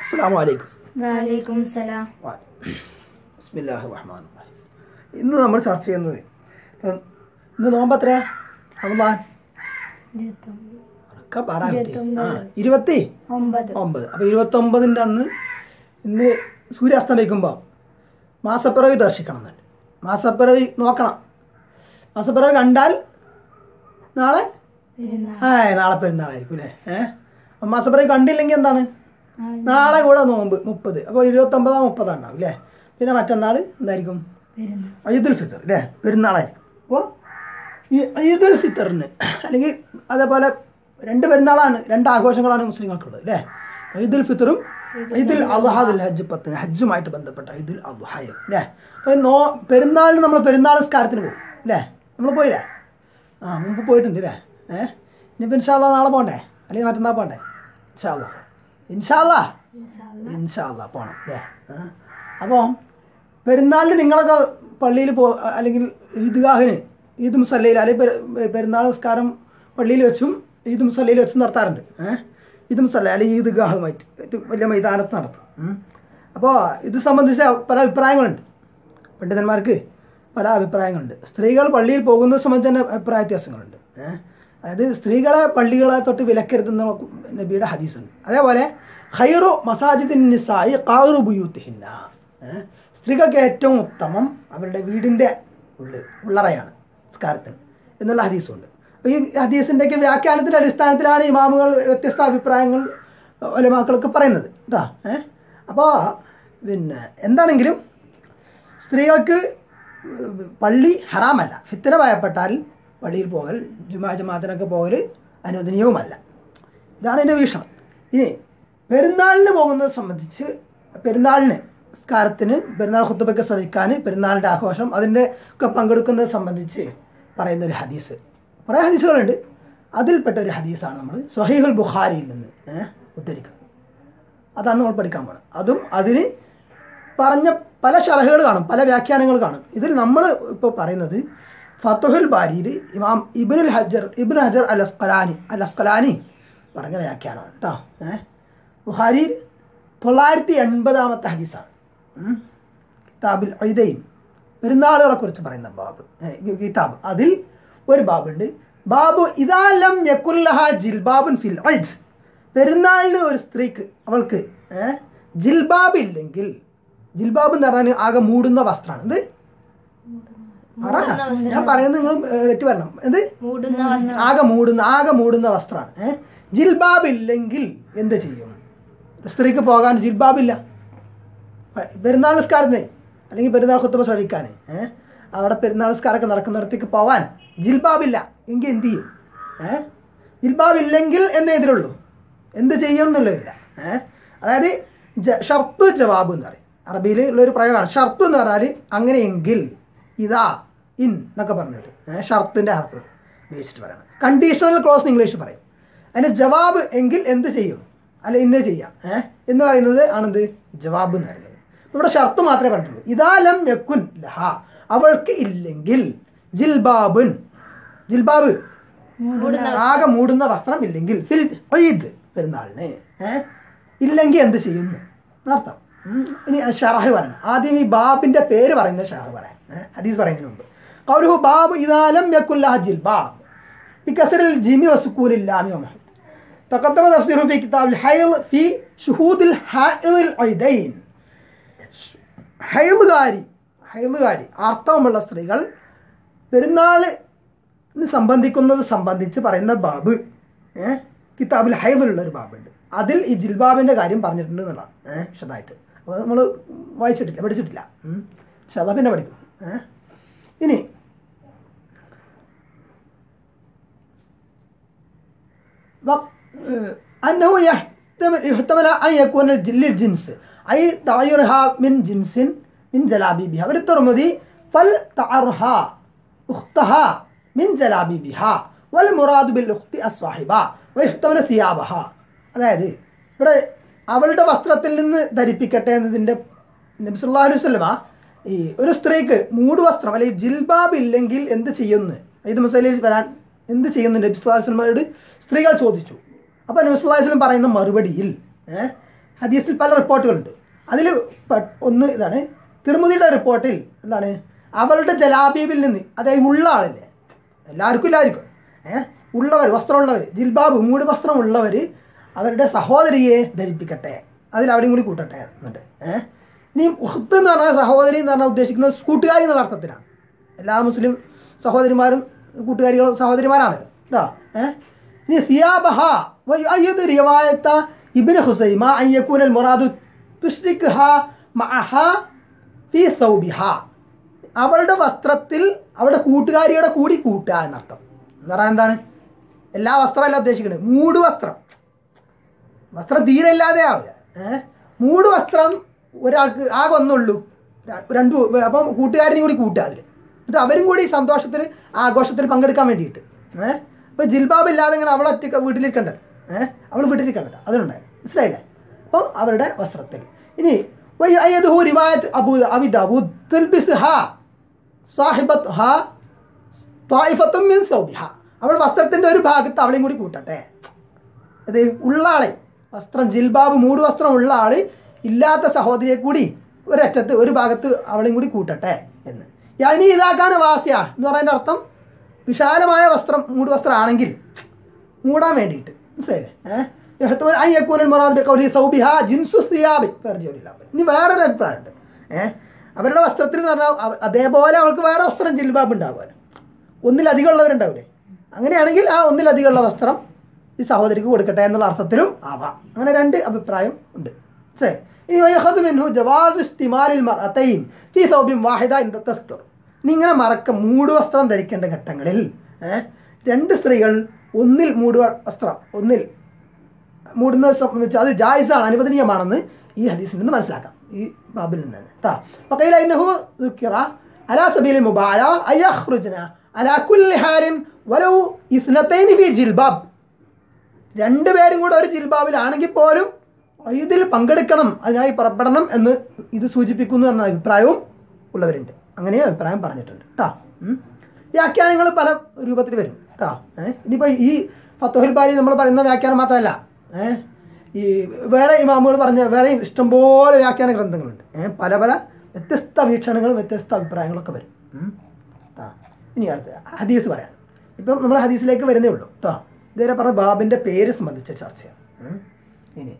അസ്സാം വലൈക്കും വലൈക്കും സലാം ബിസ്മില്ലാഹി റഹ്മാൻ റഹീം. ഇന്ന് നമ്മൾ ചർച്ച ചെയ്യുന്നത് ഇപ്പം ഇന്ന് നോമ്പ് എത്രയാ റമദാൻ ഒക്കെ പറ കുട്ടി. ആ, ഇരുപത്തി ഒമ്പത് ഒമ്പത് അപ്പോൾ ഇരുപത്തൊമ്പതിൻ്റെ അന്ന് ഇന്ന് സൂര്യാസ്തമിക്കുമ്പോൾ മാസപ്പിറവി ദർശിക്കണം എന്നുണ്ട് മാസപ്പിറവി നോക്കണം മാസപ്പിറവി കണ്ടാൽ നാളെ ആ നാളെ പെരുന്നാളായിരിക്കും അല്ലേ ഏഹ് മാസപ്പിറവി കണ്ടില്ലെങ്കിൽ എന്താണ് നാളെ കൂടെ നോമ്പ് മുപ്പത് അപ്പോൾ ഇരുപത്തൊമ്പതാം മുപ്പതാം ഉണ്ടാവും അല്ലേ പിന്നെ മറ്റന്നാൾ എന്തായിരിക്കും ഈദുൽ ഫിത്തർ അല്ലേ പെരുന്നാളായിരിക്കും അപ്പോൾ ഈ ഈദുൽ ഫിത്തറിന് അല്ലെങ്കിൽ അതേപോലെ രണ്ട് പെരുന്നാളാണ് രണ്ട് ആഘോഷങ്ങളാണ് മുസ്ലിങ്ങൾക്കുള്ളത് അല്ലേ ഈദുൽ ഫിത്തറും ഈദുൽ അള്ളഹാദുൽ ഹജ്ജ് പത്തിന് ഹജ്ജുമായിട്ട് ബന്ധപ്പെട്ട ഈദുൽ അള്ളഹായും അല്ലേ അപ്പോൾ നോ പെരുന്നാളിന് നമ്മൾ പെരുന്നാൾ നിസ്കാരത്തിന് പോകും അല്ലേ നമ്മൾ പോയില്ലേ ആ മുമ്പ് പോയിട്ടുണ്ട് അല്ലേ ഏഹ് ഇനിയിപ്പോൾ ഇൻഷാല്ല നാളെ പോകണ്ടേ അല്ലെങ്കിൽ മറ്റന്നാൾ പോകണ്ടേ ഇൻഷാല്ല ഇൻഷാല്ല ഇൻഷാല്ല പോകണം അല്ലേ അപ്പോൾ പെരുന്നാളിന് നിങ്ങളൊക്കെ പള്ളിയിൽ പോ അല്ലെങ്കിൽ ഈദ്ഗാഹിന് ഈദ് മുസല്ലയിൽ അല്ലെങ്കിൽ പെരു- പെരുന്നാൾ നിസ്കാരം പള്ളിയിൽ വെച്ചും ഈദ് മുസല്ലയിൽ വെച്ചും നടത്താറുണ്ട് ഏഹ് ഈദ് മുസല്ല അല്ലെങ്കിൽ ഈദ്ഗാഹുമായിട്ട് ഏറ്റവും വലിയ മൈതാനത്ത് നടത്തും ഉം. അപ്പോൾ ഇത് സംബന്ധിച്ച പല അഭിപ്രായങ്ങളുണ്ട് പണ്ഡിതന്മാർക്ക് പല അഭിപ്രായങ്ങളുണ്ട് സ്ത്രീകൾ പള്ളിയിൽ പോകുന്നത് സംബന്ധിച്ച് തന്നെ അഭിപ്രായ വ്യത്യാസങ്ങളുണ്ട് ഏഹ് അതായത് സ്ത്രീകളെ പള്ളികളെ തൊട്ട് വിലക്കരുതെന്ന നബിയുടെ ഹദീസുണ്ട് അതേപോലെ ഹൈറു മസാജിദിൻ നിസായി കാറു ബുയൂത്തിഹിന്ന ഏഹ് സ്ത്രീകൾക്ക് ഏറ്റവും ഉത്തമം അവരുടെ വീടിൻ്റെ ഉള്ളിൽ ഉള്ളറയാണ് നിസ്കാരത്തിന് എന്നുള്ള ഹദീസുണ്ട് അപ്പോൾ ഈ ഹദീസിൻ്റെയൊക്കെ വ്യാഖ്യാനത്തിൻ്റെ അടിസ്ഥാനത്തിലാണ് ഇമാമുകൾ വ്യത്യസ്ത അഭിപ്രായങ്ങൾ ഒലമാക്കളൊക്കെ പറയുന്നത് കേട്ടോ ഏഹ് അപ്പോൾ പിന്നെ എന്താണെങ്കിലും സ്ത്രീകൾക്ക് പള്ളി ഹറാമല്ല ഫിത്തന ഭയപ്പെട്ടാൽ പള്ളിയിൽ പോകൽ ജുമാ ജമാത്തിനൊക്കെ പോകൽ അനുവദനീയവുമല്ല ഇതാണ് എൻ്റെ വീക്ഷണം ഇനി പെരുന്നാളിന് പോകുന്നത് സംബന്ധിച്ച് പെരുന്നാളിന് സ്കാരത്തിന് പെരുന്നാൾ കുത്തുബയ്ക്ക് ശ്രമിക്കാൻ പെരുന്നാളിൻ്റെ ആഘോഷം അതിൻ്റെ ഒക്കെ പങ്കെടുക്കുന്നത് സംബന്ധിച്ച് പറയുന്ന ഒരു ഹദീസ് കുറേ ഹദീസുകളുണ്ട് അതിൽപ്പെട്ട ഒരു ഹദീസാണ് നമ്മൾ സ്വഹീഹുൽ ബുഖാരിയിൽ നിന്ന് ഏഹ്, ഉദ്ധരിക്കുന്നത് അതാണ് നമ്മൾ പഠിക്കാൻ പോകുന്നത് അതും അതിന് പറഞ്ഞ പല ഷറഹുകൾ കാണും പല വ്യാഖ്യാനങ്ങൾ കാണും ഇതിൽ നമ്മൾ ഇപ്പോൾ പറയുന്നത് ഫത്തുഹുൽ ബാരിയിൽ ഇമാം ഇബിനുൽ ഹജർ ഇബിൻ ഹജർ അൽ അസ്കലാനി അൽ അസ്കലാനി പറഞ്ഞ വ്യാഖ്യാനമാണ് കേട്ടോ ഏഹ് ബുഹാരിയിൽ തൊള്ളായിരത്തി എൺപതാമത്തെ ഹദീസാണ് ഉം. കിതാബുൽ ഐദൈൻ പെരുന്നാളുകളെ കുറിച്ച് പറയുന്ന ബാബ് ഏ, കിതാബ് അതിൽ ഒരു ബാബുണ്ട് ബാബു ഇതാലം യക്കുല്ലഹ ജിൽബാബുൻ ഫിൽ ഐദ് പെരുന്നാളിന് ഒരു സ്ത്രീക്ക് അവൾക്ക് ഏ, ജിൽബാബ് ഇല്ലെങ്കിൽ ജിൽബാബ് എന്ന് പറഞ്ഞാൽ ആകെ മൂടുന്ന വസ്ത്രമാണ് എന്ത് പറ ഞാൻ പറയുന്നത് നിങ്ങൾ തെറ്റ് വരണം എന്ത് മൂടുന്ന വസ്ത്രം ആകെ മൂടുന്ന ആകെ മൂടുന്ന വസ്ത്രമാണ് ഏഹ് ജിൽബാബ് ഇല്ലെങ്കിൽ എന്ത് ചെയ്യും സ്ത്രീക്ക് പോകാൻ ജിൽബാബില്ല പ- പെരുന്നാൾ നിസ്കാരത്തിന് അല്ലെങ്കിൽ പെരുന്നാൾ കുത്തുമ്പ ശ്രമിക്കാൻ ഏഹ് അവിടെ പെരുന്നാൾ നിസ്കാരമൊക്കെ നടക്കുന്നിടത്തേക്ക് പോവാൻ ജിൽബാബില്ല എങ്കിൽ എന്ത് ചെയ്യും ഏഹ് ജിൽബാബ് ഇല്ലെങ്കിൽ എന്നേ ഇതിലുള്ളൂ എന്ത് ചെയ്യും എന്നുള്ളതില്ല ഏഹ് അതായത് ജ- ഷർത്ത് ജവാബ് എന്ന് പറയും അറബിയിൽ ഉള്ളൊരു പ്രയോഗമാണ് ഷർത്ത് എന്ന് പറഞ്ഞാൽ അങ്ങനെയെങ്കിൽ ഇതാ ഇൻ എന്നൊക്കെ പറഞ്ഞിട്ട് ഏഹ് ഷർത്തിൻ്റെ ഹർഫ് ഉപയോഗിച്ചിട്ട് പറയണം കണ്ടീഷണൽ ക്ലോസ് ഇംഗ്ലീഷ് പറയും അതിന് ജവാബ് എങ്കിൽ എന്ത് ചെയ്യും അല്ല ഇന്നത് ചെയ്യാം ഏഹ് എന്ന് പറയുന്നത് ആണെന്ത് ജവാബ് എന്ന് പറയുന്നത് ഇവിടെ ഷർത്ത് മാത്രമേ പറഞ്ഞിട്ടുള്ളൂ ഇതാലം യക്കുൻ ലഹ അവൾക്ക് ഇല്ലെങ്കിൽ ജിൽബാബുൻ ജിൽബാബ് ആകെ മൂടുന്ന വസ്ത്രം ഇല്ലെങ്കിൽ ഫിൽ ഈദ് പെരുന്നാളിന് ഏഹ് ഇല്ലെങ്കിൽ എന്ത് ചെയ്യുന്നു എന്നർത്ഥം ഉം. ഇനി ഷറഹ് പറയണം ആദ്യം ഈ ബാബിന്റെ പേര് പറയുന്ന ഷറഹ് പറയാം ഏഹ് ഹദീസ് പറയുന്നതിന് മുമ്പ് കൗരുഹു ബാബ് ഇതാലം യക്കുല്ല ജിൽബാബ് بكسر الجيم وسكون اللام ومحل تقدم تفسيره في كتاب الحيض في شهود الحائض العيدين ഹൈലുകാരി ഹൈലുകാരി ആർത്തവമുള്ള സ്ത്രീകൾ പെരുന്നാളിന് സംബന്ധിക്കുന്നത് സംബന്ധിച്ച് പറയുന്ന ബാബ് ഏഹ് കിതാബിൽ ഹൈദിലുള്ള ഒരു ബാബുണ്ട് അതിൽ ഈ ജിൽബാബിൻ്റെ കാര്യം പറഞ്ഞിട്ടുണ്ട് എന്നുള്ളതാണ് ഏഹ് വിശദമായിട്ട് അപ്പോൾ നമ്മൾ വായിച്ചിട്ടില്ല പഠിച്ചിട്ടില്ല ഉം. പക്ഷെ അതാ പിന്നെ പഠിക്കും ഏഹ് ഇനി وق- آه، أنه يحتمل يحتمل أن يكون الج- للجنس أي تغيرها من جنس من جلابيبها وللترمذي فلتعرها أختها من جلابيبها والمراد بالأخت الصاحبة ويحتمل ثيابها അതായത് ഇവിടെ അവളുടെ വസ്ത്രത്തിൽ നിന്ന് ധരിപ്പിക്കട്ടെ എന്നതിൻ്റെ നബി സല്ലല്ലാഹു അലൈഹി വസല്ലമ ഈ ഒരു സ്ത്രീക്ക് മൂട് വസ്ത്രം അല്ലെങ്കിൽ ജിൽബാബ് ഇല്ലെങ്കിൽ എന്ത് ചെയ്യുന്നു ഇത് മസലയിൽ വരാൻ എന്ത് ചെയ്യുന്നു നബി സല്ലല്ലാഹു അലൈഹി വസല്ലമയോട് സ്ത്രീകൾ ചോദിച്ചു അപ്പോൾ നബി സല്ലല്ലാഹു അലൈഹി വസല്ലം പറയുന്ന മറുപടിയിൽ ഏഹ്, ഹദീസിൽ പല റിപ്പോർട്ടുകളുണ്ട് അതിൽ ഒന്ന് ഇതാണ് തിരുമുതിയുടെ റിപ്പോർട്ടിൽ എന്താണ് അവളുടെ ജലാബീബിൽ നിന്ന് അതായത് ഉള്ള ആളില്ലേ എല്ലാവർക്കും ഇല്ലായിരിക്കും ഏഹ് ഉള്ളവർ വസ്ത്രമുള്ളവർ ജിൽബാബ് മൂട് വസ്ത്രമുള്ളവർ അവരുടെ സഹോദരിയെ ധരിപ്പിക്കട്ടെ അതിൽ അവരെയും കൂടി കൂട്ടട്ടെ എന്നുണ്ട് ഏഹ് ഇനി ഉഹത്ത് എന്ന് പറഞ്ഞാൽ സഹോദരി എന്ന് പറഞ്ഞാൽ ഉദ്ദേശിക്കുന്നത് കൂട്ടുകാരി എന്നുള്ള അർത്ഥത്തിലാണ് എല്ലാ മുസ്ലിം സഹോദരിമാരും കൂട്ടുകാരികളും സഹോദരിമാരാണല്ലോ കേട്ടോ ഏഹ് ഇനി സിയാബഹ വയ്യത് റിവായത്ത ഇബ്നു ഹുസൈമ അയ്യക്കൂനൽ മുറാദു തുഷ്രിഖ് ഹ മഅഹ ഫി സൗബിഹ അവളുടെ വസ്ത്രത്തിൽ അവളുടെ കൂട്ടുകാരിയുടെ കൂടി കൂട്ടുക എന്നർത്ഥം എന്ന് പറഞ്ഞാൽ എന്താണ് എല്ലാ വസ്ത്രമല്ല ഉദ്ദേശിക്കുന്നത് മൂട് വസ്ത്രം വസ്ത്രം തീരെ ഇല്ലാതെ ആവില്ല ഏഹ് മൂട് വസ്ത്രം ഒരാൾക്ക് ആകെ ഒന്നുള്ളൂ ര- രണ്ടു അപ്പം കൂട്ടുകാരനെയും കൂടി കൂട്ടുക അതിൽ എന്നിട്ട് അവരും കൂടി ഈ സന്തോഷത്തിൽ ആഘോഷത്തിൽ പങ്കെടുക്കാൻ വേണ്ടിയിട്ട് ഏഹ് ഇപ്പം ജിൽബാബ് ഇല്ലാതെ ഇങ്ങനെ അവൾ ഒറ്റ വീട്ടിലിരിക്കണ്ടല്ലോ ഏഹ് അവൾ വീട്ടിലിരിക്കണ്ടല്ലോ അതിനുണ്ടായി മനസ്സിലായില്ലേ അപ്പം അവരുടെ വസ്ത്രത്തിൽ ഇനി വയ്യ- അയ്യദ്ഹു റിവായത്ത് അബൂ അബി ദാവൂദ് തുൽബിസ്ഹ സാഹിബത്ത് ഹ ത്വായിഫത്തും മിൻ സൗബിഹ അവൾ വസ്ത്രത്തിൻ്റെ ഒരു ഭാഗത്ത് അവളെയും കൂടി കൂട്ടട്ടെ അത് ഉള്ള ആളെ വസ്ത്രം ജിൽബാബ് മൂട് വസ്ത്രം ഉള്ള ആള് ഇല്ലാത്ത സഹോദരിയെ കൂടി ഒരറ്റത്ത് ഒരു ഭാഗത്ത് അവളെയും കൂടി കൂട്ടട്ടെ എന്ന് ഇനി ഇതാക്കാൻ വാസ്യ എന്ന് പറയുന്നതിൻ്റെ അർത്ഥം വിശാലമായ വസ്ത്രം മൂട് വസ്ത്രം ആണെങ്കിൽ മൂടാൻ വേണ്ടിയിട്ട് മനസ്സിലായില്ലേ ഏഹ് യഹ്തമൽ അൻ യകൂനൽ മുറാദ് ബിഖൗലി സൗബിഹ ജിൻസു സിയാബി ഫർജുലില്ലാ ഇനി വേറൊരു അഭിപ്രായമുണ്ട് ഏഹ് അവരുടെ വസ്ത്രത്തിൽ എന്ന് പറഞ്ഞാൽ അവ- അതേപോലെ അവൾക്ക് വേറെ വസ്ത്രം ജിൽബാബ് ഉണ്ടാവുമല്ലോ ഒന്നിലധികം ഉള്ളവരുണ്ടാവില്ലേ അങ്ങനെയാണെങ്കിൽ ആ ഒന്നിലധികം ഉള്ള വസ്ത്രം ഈ സഹോദരിക്ക് കൊടുക്കട്ടെ എന്നുള്ള അർത്ഥത്തിലും ആവാം അങ്ങനെ രണ്ട് അഭിപ്രായം ഉണ്ട് ശരി ഇനി വയഹദ് മിൻഹു ജവാസ് ഇസ്തിമാലിൽ മറത്തൈൻ ഫീ സൗബിൻ വാഹിദ ഇൻ തസ്തുർ ഇനി ഇങ്ങനെ മറക്ക മൂട് വസ്ത്രം ധരിക്കേണ്ട ഘട്ടങ്ങളിൽ ഏഹ്, രണ്ട് സ്ത്രീകൾ ഒന്നിൽ മൂട് വസ്ത്രം ഒന്നിൽ മൂടുന്നത് സംബന്ധിച്ച് അത് ജായിസാണ് അനുവദനീയമാണെന്ന് ഈ ഹദീസിൽ നിന്ന് മനസ്സിലാക്കാം ഈ ബാബിൽ നിന്ന് തന്നെ കേട്ടോ فقيل إنه ذكر على سبيل المبايعة أن يخرجن على كل حال ولو اثنتين في جلباب രണ്ടുപേരും കൂടെ ഒരു ജിൽബാബിലാണെങ്കിൽ പോലും ഇതിൽ പങ്കെടുക്കണം അതിനായി പുറപ്പെടണം എന്ന് ഇത് സൂചിപ്പിക്കുന്നു എന്ന അഭിപ്രായവും ഉള്ളവരുണ്ട് അങ്ങനെ അഭിപ്രായം പറഞ്ഞിട്ടുണ്ട് കേട്ടോ വ്യാഖ്യാനങ്ങൾ പല രൂപത്തിൽ വരും കേട്ടോ ഏഹ് ഇനിയിപ്പോൾ ഈ ഫത്തോഹിൽ ബാരി നമ്മൾ പറയുന്ന വ്യാഖ്യാനം മാത്രമല്ല ഏഹ് ഈ വേറെ ഇമാമുകൾ പറഞ്ഞ വേറെ ഇഷ്ടംപോലെ വ്യാഖ്യാന ഗ്രന്ഥങ്ങളുണ്ട് ഏഹ് പല പല വ്യത്യസ്ത വീക്ഷണങ്ങളും വ്യത്യസ്ത അഭിപ്രായങ്ങളൊക്കെ വരും ഉം. ആ ഇനി അടുത്ത ഹദീസ് പറയാം ഇപ്പം നമ്മൾ ഹദീസിലേക്ക് വരുന്നേ ഉള്ളൂ കേട്ടോ ഇതുവരെ പറഞ്ഞ ബാബിൻ്റെ പേര് സംബന്ധിച്ച ചർച്ചയാണ് ഉം. ഇനി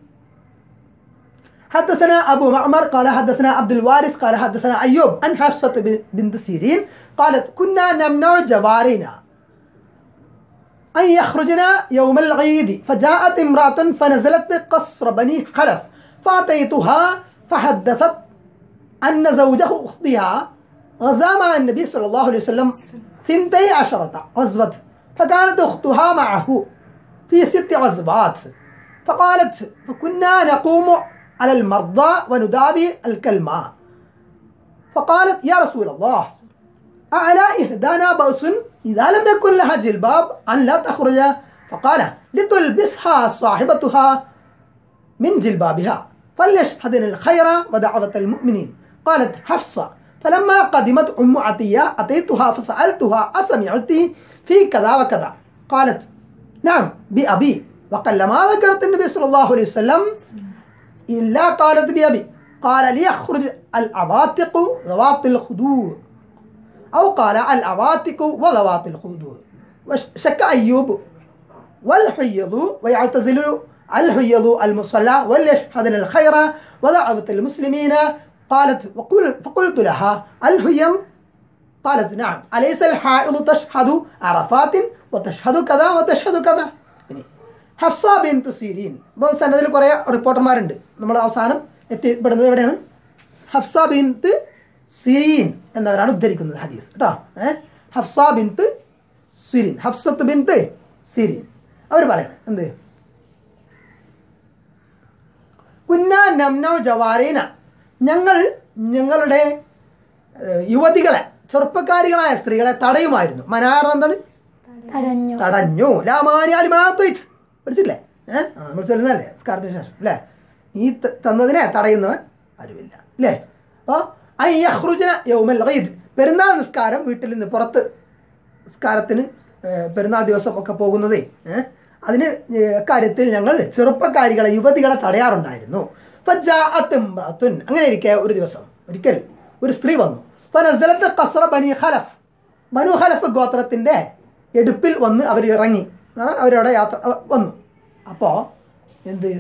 حدثنا أبو معمر قال حدثنا عبد الوارث قال حدثنا أيوب عن حفصة بنت سيرين قالت كنا نمنع جوارنا أن يخرجنا يوم العيد فجاءت امرأة فنزلت قصر بني خلف فأتيتها فحدثت أن زوجه أختها غزا مع النبي صلى الله عليه وسلم ثنتي عشرة غزوة فكانت أختها معه في ست غزوات فقالت فكنا نقوم على المرضى ونداوي الكلمة فقالت يا رسول الله أعلى إحدانا بأس إذا لم يكن لها جلباب أن لا تخرج فقال لتلبسها صاحبتها من جلبابها فليشهدن الخير ودعوة المؤمنين قالت حفصة فلما قدمت أم عطية أتيتها فسألتها أسمعت في كذا وكذا قالت نعم بأبي وقلما ذكرت النبي صلى الله عليه وسلم إلا قالت بأبي قال ليخرج العواتق ذوات الخدور أو قال العواتق وذوات الخدور وشك أيوب والحيض ويعتزل الحيض المصلى وليشهدن الخير ودعوة المسلمين قالت وقل فقلت لها الحيض قالت نعم أليس الحائض تشهد عرفات وتشهد كذا وتشهد كذا ഇനി ഹഫ്സ ബിൻ സീരീൻ ഇപ്പോൾ സന്നദ്ധയിൽ കുറേ റിപ്പോർട്ടർമാരുണ്ട് നമ്മൾ അവസാനം എത്തിപ്പെടുന്നത് എവിടെയാണ് ഹഫ്സ ബിൻ സിരീൻ എന്നവരാണ് ഉദ്ധരിക്കുന്നത് ഹദീസ് കേട്ടോ ഏഹ് ഹഫ്സ ബിൻ സിരീൻ ഹഫ്സത്ത് ബിൻ സിരീൻ അവർ പറയണത് എന്ത് കുന്ന നംനോ ജവാരീന ഞങ്ങൾ ഞങ്ങളുടെ ഏഹ്, യുവതികളെ ചെറുപ്പക്കാരികളായ സ്ത്രീകളെ തടയുമായിരുന്നു മനാർ എന്താണ് തടഞ്ഞു തടഞ്ഞു ലാമാനിയാലിമാത്വയിച്ച് പഠിച്ചില്ലേ ഏഹ് ആ, നമ്മൾ ചൊല്ലുന്നതല്ലേ സ്കാരത്തിന് ശേഷം അല്ലേ നീ ത- തന്നതിനെ തടയുന്നവൻ ആരുമില്ല അല്ലേ അപ്പോൾ അയ്യഹ്റുജന യൗമൽ ഈദ് പെരുന്നാൾ നിസ്കാരം വീട്ടിൽ നിന്ന് പുറത്ത് നിസ്കാരത്തിന് ഏഹ്, പെരുന്നാൾ ദിവസം ഒക്കെ പോകുന്നതേ ഏഹ് അതിന് ഏഹ്, കാര്യത്തിൽ ഞങ്ങൾ ചെറുപ്പക്കാരികളെ യുവതികളെ തടയാറുണ്ടായിരുന്നു ഫജാഅത്ത് ഇംറഅത്തുൻ. അങ്ങനെ ഇരിക്കെ ഒരു ദിവസം ഒരിക്കൽ ഒരു സ്ത്രീ വന്നു ഫനസലത്ത് ഖസ്റ ബനി ഖലഫ് ബനു ഖലഫ് ഗോത്രത്തിന്റെ എടുപ്പിൽ വന്ന് അവർ ഇറങ്ങി എന്നാണ് അവരവിടെ യാത്ര അ- വന്നു അപ്പോൾ എന്ത്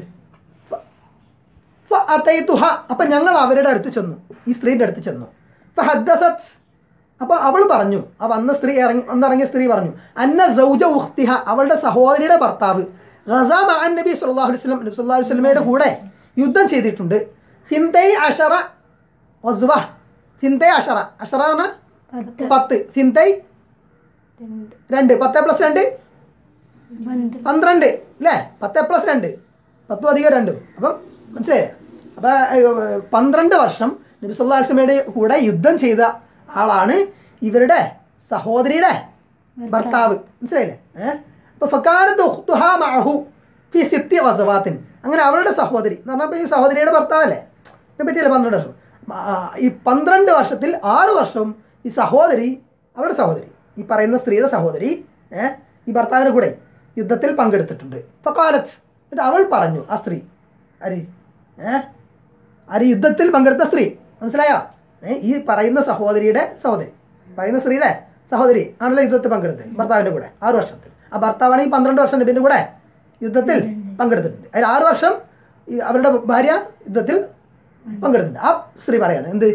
ഫഅതൈതുഹ. അപ്പൊ ഞങ്ങൾ അവരുടെ അടുത്ത് ചെന്നു ഈ സ്ത്രീയുടെ അടുത്ത് ചെന്നു ഫഹദ്ദസത് അപ്പൊ അവൾ പറഞ്ഞു ആ വന്ന സ്ത്രീ ഇറങ്ങി വന്നിറങ്ങിയ സ്ത്രീ പറഞ്ഞു അന്ന സൗജ ഉഖ്തിഹ അവളുടെ സഹോദരിയുടെ ഭർത്താവ് ഗസാ മഅൻ നബി സല്ലല്ലാഹു അലൈഹി വസല്ലം നബി സല്ലല്ലാഹു അലൈഹി വസല്ലമയുടെ കൂടെ യുദ്ധം ചെയ്തിട്ടുണ്ട് സിന്തൈ അഷറ വസ്വ സിന്തൈ അഷറ അഷറ എന്ന് പറഞ്ഞാൽ പത്ത് സിന്തൈ രണ്ട് പത്ത് പ്ലസ് രണ്ട് പന്ത്രണ്ട് അല്ലേ പത്ത് പ്ലസ് രണ്ട് പത്തും അധികം രണ്ടും അപ്പം മനസ്സിലായില്ലേ അപ്പം ഏഹ്, പന്ത്രണ്ട് വർഷം നബി സല്ലല്ലാഹു അലൈഹി വസല്ലമയുടെ കൂടെ യുദ്ധം ചെയ്ത ആളാണ് ഇവരുടെ സഹോദരിയുടെ ഭർത്താവ് മനസ്സിലായില്ലേ ഏഹ് അപ്പോൾ ഫക്കാരത്ത് ഉഖ്തുഹാ മഅഹു ഫി സിത്തി വസവാത്തിൻ അങ്ങനെ അവളുടെ സഹോദരി എന്ന് പറഞ്ഞപ്പോൾ ഈ സഹോദരിയുടെ ഭർത്താവല്ലേ ഇതിനെ പറ്റിയല്ലേ പന്ത്രണ്ട് വർഷം ആ, ഈ പന്ത്രണ്ട് വർഷത്തിൽ ആറ് വർഷവും ഈ സഹോദരി അവരുടെ സഹോദരി ഈ പറയുന്ന സ്ത്രീയുടെ സഹോദരി ഏഹ് ഈ ഭർത്താവിന് കൂടെ യുദ്ധത്തിൽ പങ്കെടുത്തിട്ടുണ്ട് ഫക്കാലത്ത് എന്നിട്ട് അവൾ പറഞ്ഞു ആ സ്ത്രീ ആര് ഏഹ് ആര് യുദ്ധത്തിൽ പങ്കെടുത്ത സ്ത്രീ മനസ്സിലായോ ഏ ഈ പറയുന്ന സഹോദരിയുടെ സഹോദരി പറയുന്ന സ്ത്രീയുടെ സഹോദരി ആണല്ലോ യുദ്ധത്തിൽ പങ്കെടുത്തത് ഭർത്താവിൻ്റെ കൂടെ ആറ് വർഷത്തിൽ ആ ഭർത്താവാണ് ഈ പന്ത്രണ്ട് വർഷം നബിൻ്റെ കൂടെ യുദ്ധത്തിൽ പങ്കെടുത്തിട്ടുണ്ട് അതിൽ ആറ് വർഷം ഈ അവരുടെ ഭാര്യ യുദ്ധത്തിൽ പങ്കെടുത്തിട്ടുണ്ട് ആ സ്ത്രീ പറയാണ് എന്ത്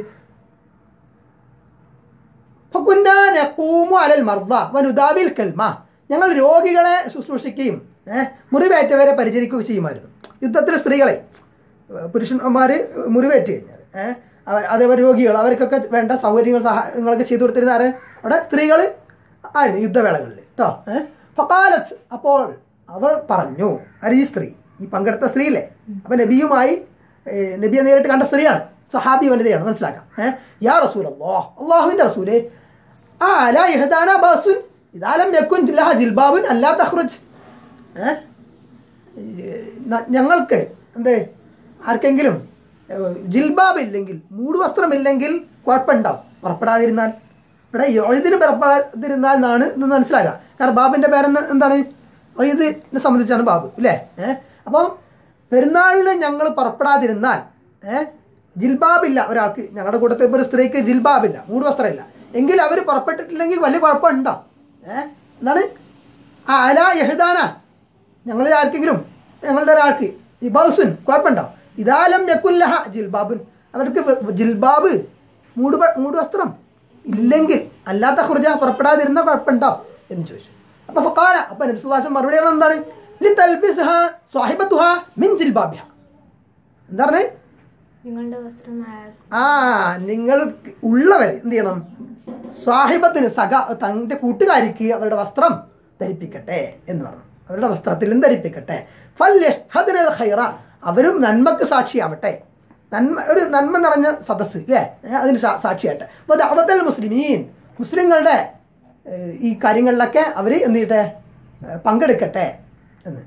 ഫകുന്നാ നഖൂമു അലൽ മർദ വനുദാബിൽ കൽമ ഞങ്ങൾ രോഗികളെ ശുശ്രൂഷിക്കുകയും ഏഹ് മുറിവേറ്റവരെ പരിചരിക്കുകയും ചെയ്യുമായിരുന്നു യുദ്ധത്തിൽ സ്ത്രീകളെ ഏഹ് പുരുഷന്മാർ മുറിവേറ്റ് കഴിഞ്ഞാൽ ഏഹ് അവ- അതേപോലെ രോഗികൾ അവർക്കൊക്കെ വേണ്ട സൗകര്യങ്ങൾ സഹായങ്ങളൊക്കെ ചെയ്തു കൊടുത്തിരുന്ന ആര് അവിടെ സ്ത്രീകൾ ആയിരുന്നു യുദ്ധവേളകളിൽ കേട്ടോ ഏഹ് ഫക്കാലത്ത് അപ്പോൾ അവൾ പറഞ്ഞു ആര് ഈ സ്ത്രീ ഈ പങ്കെടുത്ത സ്ത്രീയില്ലേ അപ്പം നബിയുമായി ഏഹ് നബിയെ നേരിട്ട് കണ്ട സ്ത്രീയാണ് സഹാബി വനിതയാണ് മനസ്സിലാക്കാം ഏഹ് യാ റസൂൽ അള്ളാഹ് അള്ളാഹുവിൻ്റെ റസൂലേ ആ അല ഇഹദാന ബാസുൻ ഇതാലം യക്കുൻ ലഹ ജിൽബാബുൻ അല്ലാ തഹ്റുജ് ഏഹ് ന- ഞങ്ങൾക്ക് എന്തേ ആർക്കെങ്കിലും ഏഹ്, ജിൽബാബ് ഇല്ലെങ്കിൽ മൂടുവസ്ത്രമില്ലെങ്കിൽ കുഴപ്പമുണ്ടാവും പുറപ്പെടാതിരുന്നാൽ ഇവിടെ ഒഴുതിന് പുറപ്പെടാതിരുന്നാൽ എന്നാണ് ഇത് മനസ്സിലാക്കുക കാരണം ബാബിൻ്റെ പേരെന്ന് എന്താണ് ഒഴുതിനെ സംബന്ധിച്ചാണ് ബാബു അല്ലേ ഏഹ് അപ്പം പെരുന്നാളിന് ഞങ്ങൾ പുറപ്പെടാതിരുന്നാൽ ഏഹ് ജിൽബാബില്ല ഒരാൾക്ക് ഞങ്ങളുടെ കൂട്ടത്തിൽ ഇപ്പോൾ ഒരു സ്ത്രീക്ക് ജിൽബാബില്ല മൂടുവസ്ത്രമില്ല എങ്കിൽ അവർ പുറപ്പെട്ടിട്ടില്ലെങ്കിൽ വലിയ കുഴപ്പമുണ്ടോ ഏഹ് എന്താണ് ആ അല യഹദാന ഞങ്ങളിൽ ആർക്കെങ്കിലും ഞങ്ങളുടെ ഒരാൾക്ക് ഈ ബൗസുൻ കുഴപ്പമുണ്ടോ ഇതാലം യക്കുല്ലഹ ജിൽബാബുൻ അവർക്ക് വ- ജിൽബാബ് മൂട് മൂട് വസ്ത്രം ഇല്ലെങ്കിൽ അല്ലാത്ത ഹുർജ പുറപ്പെടാതിരുന്ന കുഴപ്പമുണ്ടോ എന്ന് ചോദിച്ചു അപ്പൊ ഫക്കാല അപ്പൊ നബിസുല്ലാസം മറുപടി പറഞ്ഞത് എന്താണ് ലി തൽബിസ്ഹ സ്വാഹിബത്തുഹ മിൻ ജിൽബാബിഹ എന്താ പറഞ്ഞേ നിങ്ങളുടെ വസ്ത്രം അയാൾ- ആ നിങ്ങൾ ഉള്ളവർ എന്ത് ചെയ്യണം സാഹിബത്തിന് സഖ തൻ്റെ കൂട്ടുകാരിക്ക് അവരുടെ വസ്ത്രം ധരിപ്പിക്കട്ടെ എന്ന് പറഞ്ഞു അവരുടെ വസ്ത്രത്തിലും ധരിപ്പിക്കട്ടെ ഫൽ ഖൈറ അവരും നന്മക്ക് സാക്ഷിയാവട്ടെ നന്മ ഒരു നന്മ നിറഞ്ഞ സദസ്സ് അല്ലേ ഏ, അതിന് സാ- സാക്ഷിയാവട്ടെ അപ്പോൾ ദഅവത്തൽ മുസ്ലിമീൻ മുസ്ലിങ്ങളുടെ ഏ, ഈ കാര്യങ്ങളിലൊക്കെ അവർ എന്ത് ചെയ്യട്ടെ ഏ, പങ്കെടുക്കട്ടെ എന്ന്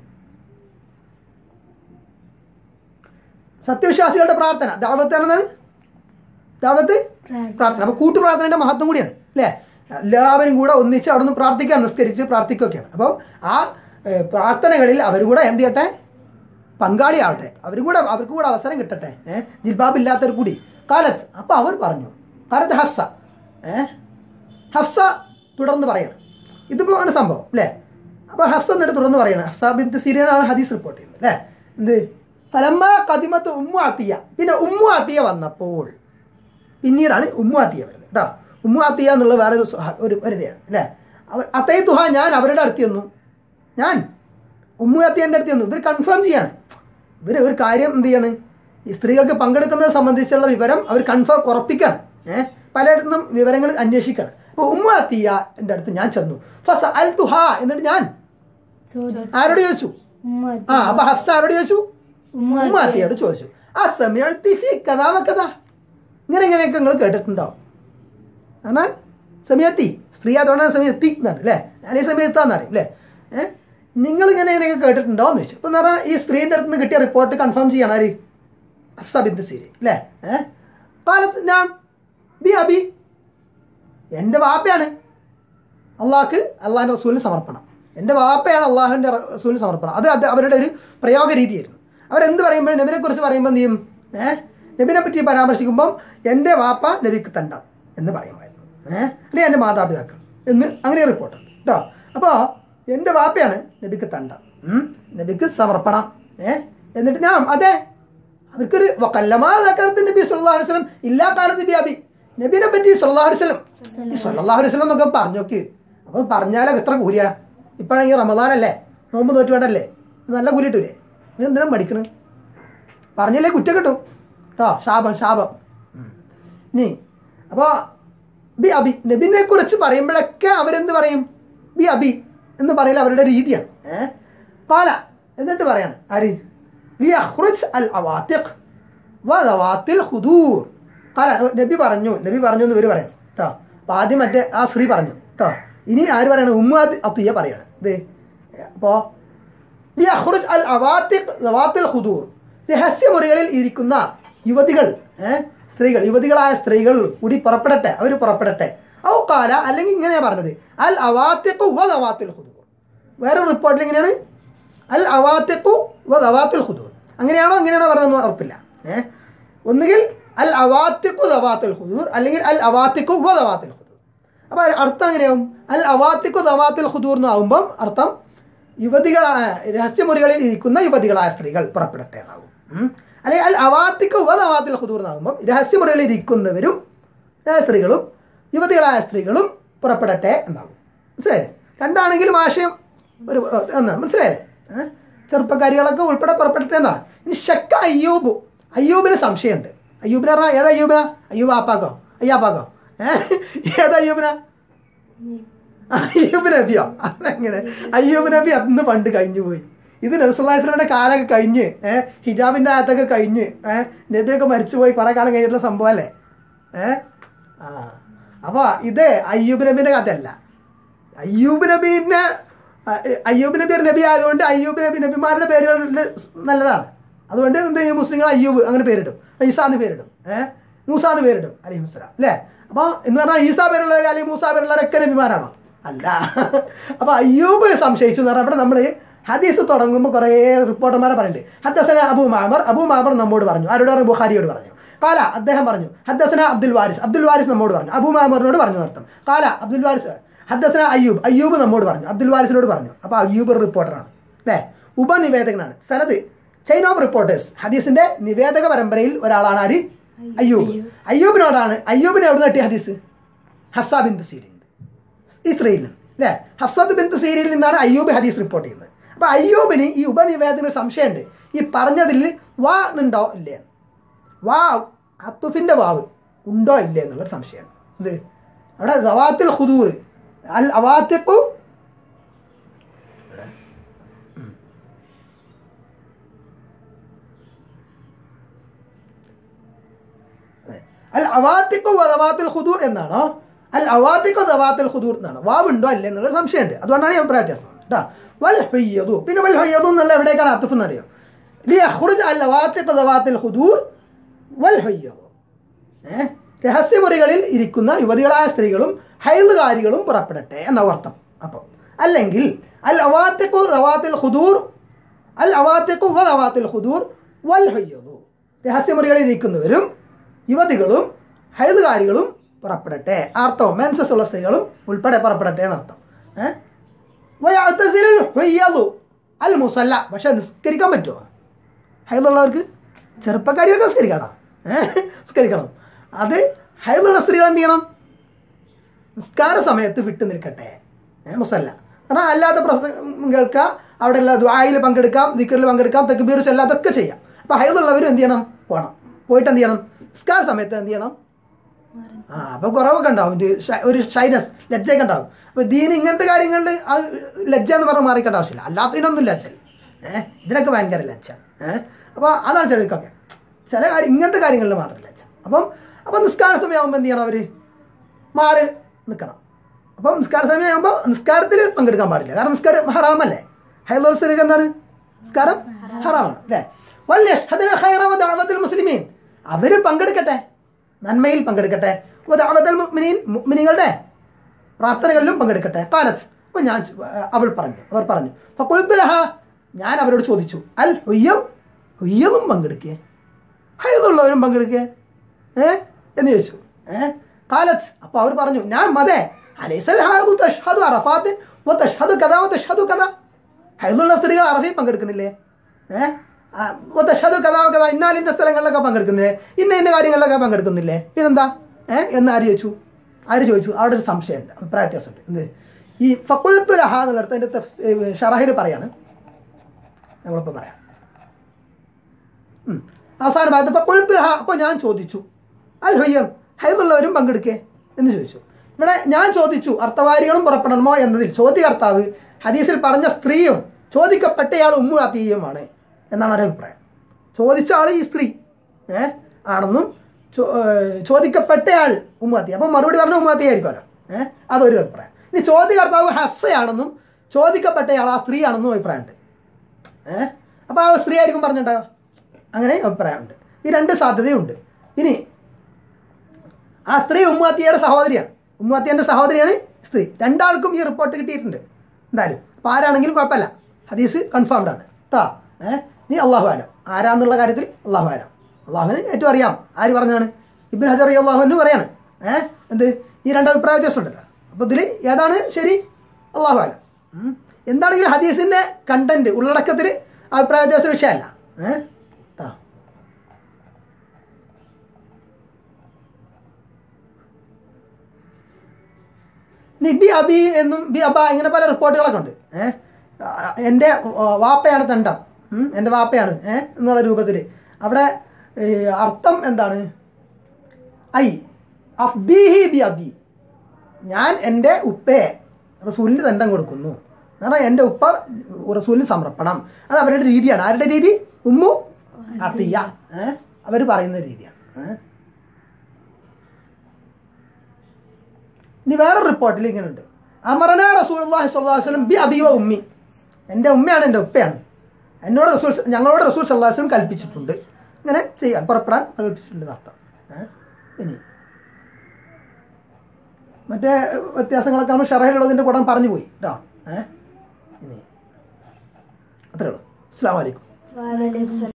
സത്യവിശ്വാസികളുടെ പ്രാർത്ഥന ദാവത്ത് എന്താണ് ദാവത്ത് പ്രാർത്ഥന അപ്പോൾ കൂട്ടു പ്രാർത്ഥനയുടെ മഹത്വം കൂടിയാണ് അല്ലേ എല്ലാവരും കൂടെ ഒന്നിച്ച് അവിടെ നിന്ന് പ്രാർത്ഥിക്കാൻ നിസ്കരിച്ച് പ്രാർത്ഥിക്കുകയൊക്കെയാണ് അപ്പം ആ ഏഹ്, പ്രാർത്ഥനകളിൽ അവർ കൂടെ എന്ത് ചെയ്യട്ടെ പങ്കാളിയാവട്ടെ അവർ കൂടെ അവർക്ക് കൂടെ അവസരം കിട്ടട്ടെ ഏഹ് ജിൽബാബ് ഇല്ലാത്തവർ കൂടി കാലത്ത് അപ്പോൾ അവർ പറഞ്ഞു കാലത്ത് ഹഫ്സ ഏഹ് ഹഫ്സ തുടർന്ന് പറയണം ഇതിപ്പോൾ ആണ് സംഭവം അല്ലേ അപ്പോൾ ഹഫ്സ എന്നിട്ട് തുടർന്ന് പറയണം ഹഫ്സ ബിൻ സീരിയനാണ് ഹദീസ് റിപ്പോർട്ട് ചെയ്യുന്നത് അല്ലേ എന്ത് ഫലമ്മ കദിമത്ത് ഉമ്മു അത്തിയ പിന്നെ ഉമ്മു അത്തിയ വന്നപ്പോൾ പിന്നീടാണ് ഉമ്മു അത്തിയ വരുന്നത് കേട്ടോ ഉമ്മു അത്തിയ എന്നുള്ള വേറെ ഒരു സ്വഹ- ഒരു വനിതയാണ് അല്ലേ അവ- അത്തേ തുഹ ഞാൻ അവരുടെ അടുത്ത് ചെന്നു ഞാൻ ഉമ്മു അത്തിയൻ്റെ അടുത്ത് ചെന്നു ഇവർ കൺഫേം ചെയ്യാണ് ഇവർ ഒരു കാര്യം എന്ത് ചെയ്യാണ് ഈ സ്ത്രീകൾക്ക് പങ്കെടുക്കുന്നത് സംബന്ധിച്ചുള്ള വിവരം അവർ കൺഫേം ഉറപ്പിക്കാണ് ഏഹ് പലയിടത്തും വിവരങ്ങൾ അന്വേഷിക്കണം അപ്പോൾ ഉമ്മു അത്തിയ എൻ്റെ അടുത്ത് ഞാൻ ചെന്നു ഫസ അൽ തുഹ എന്നിട്ട് ഞാൻ ചോദിച്ചു ആരോട് ചോദിച്ചു ഉമ്മ ആ അപ്പൊ ഹഫ്സ ആരോട് ചോദിച്ചു ഉമ്മ ഉമ്മാത്തിയോട് ചോദിച്ചു ആ സമയത്തി ഫി കഥാ കഥ ഇങ്ങനെ ഇങ്ങനെയൊക്കെ നിങ്ങൾ കേട്ടിട്ടുണ്ടോ എന്നാൽ സമയത്തി സ്ത്രീ അതുകൊണ്ടാണ് സമയത്തി എന്നാണ് അല്ലേ അല്ലെങ്കിൽ സമയത്താന്ന് അറിയും അല്ലേ ഏഹ് നിങ്ങൾ ഇങ്ങനെ ഇങ്ങനെയൊക്കെ കേട്ടിട്ടുണ്ടോ എന്ന് ചോദിച്ചു അപ്പം എന്ന് പറഞ്ഞാൽ ഈ സ്ത്രീൻ്റെ അടുത്ത് നിന്ന് കിട്ടിയ റിപ്പോർട്ട് കൺഫേം ചെയ്യണം ആര് ഹഫ്സ ബിന്ദു സീരി അല്ലേ ഏഹ് കാലത്ത് ഞാൻ ബി അബി എൻ്റെ വാപ്പയാണ് അള്ളാഹ്ക്ക് അള്ളാഹിൻ്റെ റസൂലിന് സമർപ്പണം എൻ്റെ വാപ്പയാണ് അള്ളാഹുവിൻ്റെ റസൂലിന് സമർപ്പണം അത് അത് അവരുടെ ഒരു പ്രയോഗ രീതിയായിരുന്നു അവരെന്ത് പറയുമ്പോഴും നബിനെ കുറിച്ച് പറയുമ്പോൾ എന്ത് ചെയ്യും ഏ നബിനെ പറ്റി പരാമർശിക്കുമ്പം എൻ്റെ വാപ്പ നബിക്ക് തണ്ടം എന്ന് പറയുമായിരുന്നു ഏഹ് അല്ലെങ്കിൽ എൻ്റെ മാതാപിതാക്കൾ എന്ന് അങ്ങനെ റിപ്പോർട്ടുണ്ട് കേട്ടോ അപ്പോൾ എൻ്റെ വാപ്പയാണ് നബിക്ക് തണ്ടം ഉം. നബിക്ക് സമർപ്പണം ഏ എന്നിട്ട് ഞാൻ അതെ അവർക്കൊരു കല്ലമാതാക്കാലത്ത് നബി സല്ലല്ലാഹു അലൈഹി വസല്ലം ഇല്ലാ കാലത്ത് നബി അബി നബിനെ പറ്റി സല്ലല്ലാഹു അലൈഹി വസല്ലം ഈ സല്ലല്ലാഹു അലൈഹി വസല്ലം എന്നൊക്കെ പറഞ്ഞു നോക്ക് അപ്പം പറഞ്ഞാലോ എത്ര കൂലിയാണ് ഇപ്പോഴാണെങ്കിൽ റമദാനല്ലേ നോമ്പ് നോറ്റ് വേണ്ടല്ലേ നല്ല കൂലി കിട്ടൂലേ നീ എന്തിനാ മടിക്കണ് പറഞ്ഞില്ലേ കുറ്റം കിട്ടും കേട്ടോ ശാപം ശാപം ഉം. ഇനി അപ്പോൾ ബി അബി നബിനെ കുറിച്ച് പറയുമ്പോഴൊക്കെ അവരെന്ത് പറയും ബി അബി എന്ന് പറയൽ അവരുടെ രീതിയാണ് ഏഹ് പാല എന്നിട്ട് പറയാണ് ആര് വി അഹ്റുജ് അൽ അവാത്തിഖ് വദവാത്തിൽ ഹുദൂർ കാല നബി പറഞ്ഞു നബി പറഞ്ഞു എന്ന് ഇവർ പറയാം കേട്ടോ അപ്പോൾ ആദ്യം മറ്റേ ആ സ്ത്രീ പറഞ്ഞു കേട്ടോ ഇനി ആര് പറയണം ഉമ്മാദ് അത്തിയ പറയാണ് ഇത് അപ്പോൾ ലിയഖ്റുജ് അൽ അവാത്തിഖ് ദവാത്തിൽ ഖുദൂർ രഹസ്യമുറികളിൽ ഇരിക്കുന്ന യുവതികൾ ഏ? സ്ത്രീകൾ യുവതികളായ സ്ത്രീകൾ കൂടി പുറപ്പെടട്ടെ അവർ പുറപ്പെടട്ടെ ഔ കാല അല്ലെങ്കിൽ ഇങ്ങനെയാ പറഞ്ഞത് അൽ അവാത്തിഖു വ ദവാത്തിൽ ഖുദൂർ വേറെ റിപ്പോർട്ടിൽ ഇങ്ങനെയാണ് അൽ അവാത്തിഖു വ ദവാത്തിൽ ഖുദൂർ അങ്ങനെയാണോ ഇങ്ങനെയാണോ പറയുന്നത് ഉറപ്പില്ല ഏഹ് ഒന്നുകിൽ അൽ അവാത്തിഖു ദവാത്തിൽ ഖുദൂർ അല്ലെങ്കിൽ അൽ അവാത്തിഖു വ ദവാത്തിൽ ഖുദൂർ അപ്പോൾ അർത്ഥം എങ്ങനെയാവും അൽ അവാത്തിഖു ദവാത്തിൽ ഖുദൂർ എന്നാവുമ്പം അർത്ഥം യുവതികളായ രഹസ്യമുറികളിൽ ഇരിക്കുന്ന യുവതികളായ സ്ത്രീകൾ പുറപ്പെടട്ടെ എന്നാവും ഉം. അല്ലെങ്കിൽ അൽ അവാത്തിക്ക് ഉപനവാത്തിൽ ഹുദൂർ എന്നാകുമ്പം രഹസ്യമുറികളിൽ ഇരിക്കുന്നവരും ഏ, സ്ത്രീകളും യുവതികളായ സ്ത്രീകളും പുറപ്പെടട്ടെ എന്നാകും മനസ്സിലായില്ലേ രണ്ടാണെങ്കിലും ആശയം ഒരു ഏ, എന്നാ മനസ്സിലായില്ലേ ഏ? ചെറുപ്പക്കാരികളൊക്കെ ഉൾപ്പെടെ പുറപ്പെടട്ടെ എന്നാണ് ഇനി ഷക്ക അയ്യൂബ് അയ്യൂബിന് സംശയമുണ്ട് അയ്യൂബിനെ പറഞ്ഞാൽ ഏതാ അയ്യൂബിനാ അയ്യൂബ് ആപ്പാക്കോ അയ്യാപ്പാക്കോ ഏഹ് ഏതാ അയ്യൂബിനാ അയ്യൂബ് നബിയോ അതെങ്ങനെ അയ്യൂബ് നബി അന്ന് പണ്ട് കഴിഞ്ഞു പോയി ഇത് നബ്സുല്ലാസ്ലമിന്റെ കാലമൊക്കെ കഴിഞ്ഞ് ഏഹ് ഹിജാബിന്റെ അകത്തൊക്കെ കഴിഞ്ഞ് ഏഹ് നബിയൊക്കെ മരിച്ചുപോയി കുറെ കാലം കഴിഞ്ഞിട്ടുള്ള സംഭവം അല്ലേ ഏഹ് ആ അപ്പോൾ ഇത് അയ്യൂബ് നബിന്റെ കഥയല്ല അയ്യൂബ് നബീനെ അയ്യൂബ് നബി ഒരു നബി ആയതുകൊണ്ട് അയ്യൂബ് നബി നബിമാരുടെ പേരുകൾ നല്ലതാണ് അതുകൊണ്ട് എന്ത് ചെയ്യും മുസ്ലിങ്ങൾ അയ്യൂബ് അങ്ങനെ പേരിടും ഈസാന്ന് പേരിടും ഏഹ് മൂസാന്ന് പേരിടും അലൈഹി മുസ്ലാം അല്ലേ അപ്പോൾ എന്ന് പറഞ്ഞാൽ ഈസാ പേരുള്ളവർ അല്ലെങ്കിൽ മൂസാ പേരുള്ളവരൊക്കെ നബിമാരാണോ അല്ല അപ്പോൾ അയ്യൂബ് സംശയിച്ചു എന്ന് പറഞ്ഞാൽ അവിടെ നമ്മൾ ഹദീസ് തുടങ്ങുമ്പോൾ കുറേ റിപ്പോർട്ടർമാരെ പറയുന്നുണ്ട് ഹദ്ദസന അബു മാമർ അബു മാമർ നമ്മോട് പറഞ്ഞു ആരോട് പറഞ്ഞു ബുഖാരിയോട് പറഞ്ഞു കാല അദ്ദേഹം പറഞ്ഞു ഹദ്ദസന അബ്ദുൽ വാരിസ് അബ്ദുൽ വാരിസ് നമ്മോട് പറഞ്ഞു അബു മാമറിനോട് പറഞ്ഞു അർത്ഥം കാല അബ്ദുൽ വാരിസ് ഹദ്ദസന അയ്യൂബ് അയ്യൂബ് നമ്മോട് പറഞ്ഞു അബ്ദുൽ വാരിസിനോട് പറഞ്ഞു അപ്പോൾ അയ്യൂബ് ഒരു റിപ്പോർട്ടറാണ് അല്ലേ ഉപനിവേദകനാണ് സനത് ചെയിൻ ഓഫ് റിപ്പോർട്ടേഴ്സ് ഹദീസിന്റെ നിവേദക പരമ്പരയിൽ ഒരാളാണ് ആര് അയ്യൂബ് അയ്യൂബിനോടാണ് അയ്യൂബിനെ എവിടെ നിന്ന് കിട്ടിയ ഹദീസ് ഹഫ്സ ബിന്ദു സീരിൻ ഇസ്രയേലിൽ നിന്ന് അല്ലേ ഹഫ്സത്ത് ബിന്ദു സീരിയലിൽ നിന്നാണ് അയ്യൂബ് ഹദീസ് റിപ്പോർട്ട് ചെയ്യുന്നത് അപ്പോൾ അയ്യൂബിന് ഈ ഉപനിവേദന സംശയമുണ്ട് ഈ പറഞ്ഞതിൽ വാ എന്നുണ്ടോ ഇല്ലേ വാ അത്തുഫിൻ്റെ വാവ് ഉണ്ടോ ഇല്ലേ എന്നുള്ളൊരു സംശയമാണ് ഇത് അവിടെ ദവാത്തിൽ ഹുദൂർ അൽ അവാത്തിപ്പു അൽ അവാത്തിക്കു ദവാത്തിൽ ഹുദൂർ എന്നാണോ അൽ അവാത്തിക്കു ദവാത്തിൽ ഹുദൂർ എന്നാണോ വാവുണ്ടോ അല്ലേ എന്നുള്ള സംശയമുണ്ട് അതുകൊണ്ടാണ് ഞാൻ വ്യത്യാസം കേട്ടോ വൽ ഹയ്യതു പിന്നെ വൽ ഹയ്യതു എന്നുള്ള എവിടേക്കാണ് അത്തുഫ് എന്നറിയോ ലി അഖ്റുജ് അൽ അവാത്തിക്കു ദവാത്തിൽ ഹുദൂർ വൽ ഹയ്യതു ഏഹ് രഹസ്യമുറികളിൽ ഇരിക്കുന്ന യുവതികളായ സ്ത്രീകളും ഹൈലുകാരികളും പുറപ്പെടട്ടെ എന്ന അർത്ഥം അപ്പം അല്ലെങ്കിൽ അൽ അവാത്തിക്കു ദവാത്തിൽ ഹുദൂർ അൽ അവാത്തിക്കു വ ദവാത്തിൽ ഹുദൂർ വൽ ഹയ്യതു രഹസ്യമുറികളിൽ ഇരിക്കുന്നവരും യുവതികളും ഹൈലുകാരികളും പുറപ്പെടട്ടെ അർത്ഥം മെൻസസ് ഉള്ള സ്ത്രീകളും ഉൾപ്പെടെ പുറപ്പെടട്ടെ എന്നർത്ഥം ഏഹ് വയഅ്തസിലുൽ ഹുയ്യദു അൽ മുസല്ല പക്ഷെ നിസ്കരിക്കാൻ പറ്റുമോ ഹൈലുള്ളവർക്ക് ചെറുപ്പക്കാരികൾക്ക് നിസ്കരിക്കണം ഏഹ് നിസ്കരിക്കണം അത് ഹൈലുള്ള സ്ത്രീകൾ എന്ത് ചെയ്യണം നിസ്കാര സമയത്ത് വിട്ടു നിൽക്കട്ടെ ഏഹ് മുസല്ല കാരണം അല്ലാത്ത പ്രസംഗം കേൾക്കാം അവിടെ ഉള്ള ദ്വായിൽ പങ്കെടുക്കാം ദിക്കറിൽ പങ്കെടുക്കാം തെക്കുബീർ ചെല്ലാം അതൊക്കെ ചെയ്യാം അപ്പോൾ ഹൈലുള്ളവരും എന്ത് ചെയ്യണം പോകണം പോയിട്ട് എന്ത് ചെയ്യണം നിസ്കാര സമയത്ത് എന്ത് ചെയ്യണം ആ അപ്പോൾ കുറവൊക്കെ ഉണ്ടാവും ഒരു ഷ- ഒരു ഷൈനസ് ലജ്ജയൊക്കെ ഉണ്ടാവും അപ്പോൾ ദീൻ ഇങ്ങനത്തെ കാര്യങ്ങളിൽ ആ ലജ്ജ എന്ന് പറഞ്ഞാൽ മാറിക്കേണ്ട ആവശ്യമില്ല അല്ലാത്തതിനൊന്നും ലജ്ജല്ല ഏഹ് ഇതിനൊക്കെ ഭയങ്കര ലജ്ജ ഏഹ് അപ്പോൾ അതാണ് ചിലർക്കൊക്കെ ചില കാര്യം ഇങ്ങനത്തെ കാര്യങ്ങളിൽ മാത്രം ലജ്ജ അപ്പം അപ്പം നിസ്കാര സമയമാകുമ്പോൾ എന്ത് ചെയ്യണം അവർ മാറി നിൽക്കണം അപ്പം നിസ്കാര സമയമാകുമ്പോൾ നിസ്കാരത്തിൽ പങ്കെടുക്കാൻ പാടില്ല കാരണം നിസ്കാരം ഹറാമല്ലേ ഹൈലോർ സ്ത്രീക്ക് എന്താണ് നിസ്കാരം ഹറാമാണ് അല്ലേ വല്യ ഖൈറ മുസ്ലിമീൻ അവർ പങ്കെടുക്കട്ടെ നന്മയിൽ പങ്കെടുക്കട്ടെ ദഅവത്തുൽ മുഅ്മിനീൻ മുഅ്മിനീങ്ങളുടെ പ്രാർത്ഥനകളിലും പങ്കെടുക്കട്ടെ കാലത്ത് അപ്പോൾ ഞാൻ ചോ- അവൾ പറഞ്ഞു അവർ പറഞ്ഞു ഫഖുൽതു ലഹ ഞാൻ അവരോട് ചോദിച്ചു അൽ ഹുയ്യം ഹുയ്യവും പങ്കെടുക്കേ ഹൈദ് ഹൈലുള്ളവരും പങ്കെടുക്കുക ഏ എന്ന് ചോദിച്ചു ഏ കാലത്ത് അപ്പോൾ അവർ പറഞ്ഞു ഞാൻ മതേ അലൈസൽ ഹാദു തഷ്ഹദു അറഫാത്ത് വ തഷ്ഹദു കഥ വ തഷ്ഹദു കഥ ഹൈലുള്ള സ്ത്രീകൾ അറഫയിൽ പങ്കെടുക്കുന്നില്ലേ ഏ ആ, വ തഷ്ഹദു കഥ വ കഥ ഇന്നാലിൻ്റെ സ്ഥലങ്ങളിലൊക്കെ പങ്കെടുക്കുന്നില്ലേ ഇന്ന ഇന്ന കാര്യങ്ങളിലൊക്കെ പങ്കെടുക്കുന്നില്ലേ പിന്നെന്താ ഏ എന്ന് ആര് ചോദിച്ചു ആര് ചോദിച്ചു അവിടെ ഒരു സംശയമുണ്ട് അഭിപ്രായ വ്യത്യാസമുണ്ട് എന്ത് ഈ ഫക്കുലത്തു രഹ എന്നുള്ളിടത്ത് അതിൻ്റെ ഷറഹിൽ പറയാണ് നമ്മളിപ്പോൾ പറയാം ഉം. അവസാന ഭാഗത്ത് ഫക്കുലത്തു രഹ അപ്പോൾ ഞാൻ ചോദിച്ചു അൽ ഹയ്യം ഹൈദുള്ളവരും പങ്കെടുക്കേ എന്ന് ചോദിച്ചു ഇവിടെ ഞാൻ ചോദിച്ചു അർത്ഥവാരികളും പുറപ്പെടണമോ എന്നതിൽ ചോദ്യകർത്താവ് ഹദീസിൽ പറഞ്ഞ സ്ത്രീയും ചോദിക്കപ്പെട്ടയാൾ ഉമ്മു അതീയുമാണ് എന്നാണ് ഒരു അഭിപ്രായം ചോദിച്ച ആൾ ഈ സ്ത്രീ ഏ ആണെന്നും ചോ- ഏ, ചോദിക്കപ്പെട്ടയാൾ ഉമ്മാത്തി അപ്പം മറുപടി പറഞ്ഞ ഉമ്മാത്തി ആയിരിക്കുമല്ലോ ഏ അതൊരു അഭിപ്രായം ഇനി ചോദ്യകർത്താവ് ഹഫ്സയാണെന്നും ചോദിക്കപ്പെട്ടയാൾ ആ സ്ത്രീ ആണെന്നും അഭിപ്രായമുണ്ട് ഏ അപ്പോൾ ആ സ്ത്രീ ആയിരിക്കും പറഞ്ഞിട്ടുണ്ടാവുക അങ്ങനെ അഭിപ്രായമുണ്ട് ഈ രണ്ട് സാധ്യതയുണ്ട് ഇനി ആ സ്ത്രീ ഉമ്മാത്തിയുടെ സഹോദരിയാണ് ഉമ്മാത്തിയുടെ സഹോദരിയാണ് സ്ത്രീ രണ്ടാൾക്കും ഈ റിപ്പോർട്ട് കിട്ടിയിട്ടുണ്ട് എന്തായാലും അപ്പോൾ ആരാണെങ്കിലും കുഴപ്പമില്ല ഹദീസ് കൺഫേംഡ് ആണ് കേട്ടോ ഏഹ് ഇനി അള്ളാഹു ആലം ആരാന്നുള്ള കാര്യത്തിൽ അള്ളാഹു ആലം അള്ളാഹുവിന് ഏറ്റവും അറിയാം ആര് പറഞ്ഞാണ് ഇബിൻ ഹജർ അള്ളാഹുവിന് പറയാണ് ഏഹ് എന്ത് ഈ രണ്ട് അഭിപ്രായ വ്യത്യാസം ഉണ്ടല്ലോ അപ്പോൾ ഇതിൽ ഏതാണ് ശരി അള്ളാഹു ആലം ഉം. എന്താണെങ്കിലും ഹദീസിൻ്റെ കണ്ടന്റ് ഉള്ളടക്കത്തിൽ അഭിപ്രായ വ്യത്യാസം വിഷയമല്ല ഏഹ് ആ ഇനി ബി അബി എന്നും ബി അബ ഇങ്ങനെ പല റിപ്പോർട്ടുകളൊക്കെ ഉണ്ട് ഏഹ് എൻ്റെ വാപ്പയാണ് തണ്ടം ഉം, എൻ്റെ വാപ്പയാണ് ഏഹ് എന്നുള്ള രൂപത്തിൽ അവിടെ ഈ അർത്ഥം എന്താണ് ഐ അഫ്ദീഹി ബി അബി ഞാൻ എൻ്റെ ഉപ്പയെ റസൂലിന് ദണ്ഡം കൊടുക്കുന്നു എന്ന് പറഞ്ഞാൽ എൻ്റെ ഉപ്പ റസൂലിന് സമർപ്പണം അത് അവരുടെ രീതിയാണ് ആരുടെ രീതി ഉമ്മു അത്തിയ ഏഹ് അവർ പറയുന്ന രീതിയാണ് ഏഹ് ഇനി വേറെ റിപ്പോർട്ടിൽ ഇങ്ങനെ ഉണ്ട് അമറന റസൂൽ അള്ളാഹി സ്വല്ലല്ലാഹു അലൈഹി വസല്ലം ബി അബീവ ഉമ്മി എൻ്റെ ഉമ്മയാണ് എൻ്റെ ഉപ്പയാണ് എന്നോട് റസൂൽ ഞങ്ങളോട് റസൂൽ സല്ലല്ലാഹു അലൈഹി വസല്ലം കൽപ്പിച്ചിട്ടുണ്ട് ഇങ്ങനെ ചെയ്യാൻ പുറപ്പെടാൻ കൽപ്പിച്ചിട്ടുണ്ട് എന്നർത്ഥം ഏഹ് ഇനി മറ്റേ വ്യത്യാസങ്ങളൊക്കെ നമ്മൾ ഷറഹിലുള്ളതിൻ്റെ കൂടെ പറഞ്ഞു പോയി കേട്ടോ ഏഹ് ഇനി അത്രേ ഉള്ളൂ അസ്സാം വലൈക്കും വാലൈക്കും